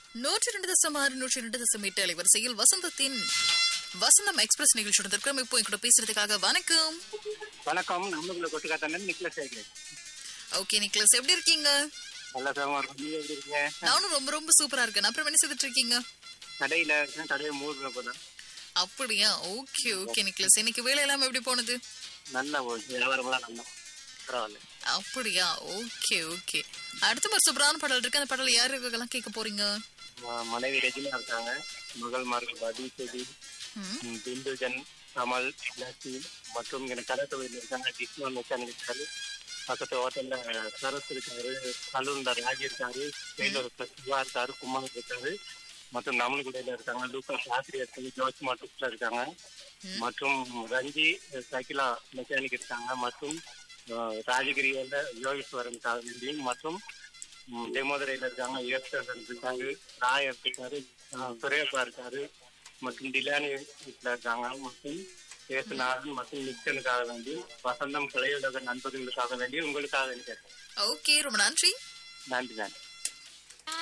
நூற்றி ரெண்டு தசம் ஆறு நூற்றி ரெண்டு தசம் எட்டு அலைவரிசையில் வசந்தத்தின் வசந்தம் எக்ஸ்பிரஸ் நிகழ்ச்சியோட இருக்கிறோம் இப்போ என் கூட பேசுறதுக்காக வணக்கம் வணக்கம் நம்மளுக்குள்ள கொட்டுக்காத்தண்ணன் நிக்கல சேர்க்கிறேன் ஓகே நிக்லஸ் எப்படி இருக்கீங்க நல்ல சுகமா இருக்கும் நீங்க எப்படி இருக்கீங்க நானும் ரொம்ப ரொம்ப சூப்பரா இருக்கேன் அப்புறம் என்ன செய்துட்டு இருக்கீங்க கடையில இருக்கேன் கடையை மூடுற போதும் அப்படியா ஓகே ஓகே நிக்லஸ் இன்னைக்கு வேலை எல்லாம் எப்படி போனது நல்லா போகுது வியாபாரம்லாம் நல்லா பரவாயில்ல அப்படியா ஓகே ஓகே அடுத்த மாதிரி சூப்பரான பாடல் இருக்கு அந்த பாடல் யாருக்கெல்லாம் கேட்க போறீங்க ம- மனைவி ரெஜினா இருக்காங்க மகள்மார்கள் பதி செடி ம், பிந்துஜன் கமல் லசி மற்றும் எனக்கு கடை தொழில் இருக்காங்க கிருஷ்ணன் மெக்கானிக் இருக்காரு பக்கத்து ஹோட்டல்ல சரத் இருக்காரு கல்லூர்ல ராஜி இருக்காரு டெய்லர் சிவா இருக்காரு குமார் இருக்காரு மற்றும் நம்மளுக்குடையில இருக்காங்க லூகாஸ் ஆசிரியர் இருக்காங்க ஜோர்ஜ் மாட்டுஸ்ல இருக்காங்க மற்றும் ரஞ்சி சைக்கிளா மெக்கானிக் இருக்காங்க மற்றும் அஹ், ராஜகிரியில யோகேஸ்வரன் வேண்டியும் மற்றும் ம், தெமோதரையில இருக்காங்க ஈஸ்வரன் இருக்காங்க ராயர் இருக்காரு அஹ், சுரேஷா இருக்காரு மற்றும் டிலானி வீட்டுல இருக்காங்க மற்றும் பேசுநாதன் மற்றும் நிச்சனுக்காக வேண்டி வசந்தம் கலையுலக நண்பர்களுக்காக வேண்டி உங்களுக்காக வேண்டி கேட்கிறேன். ஓகே ரொம்ப நன்றி நன்றி நன்றி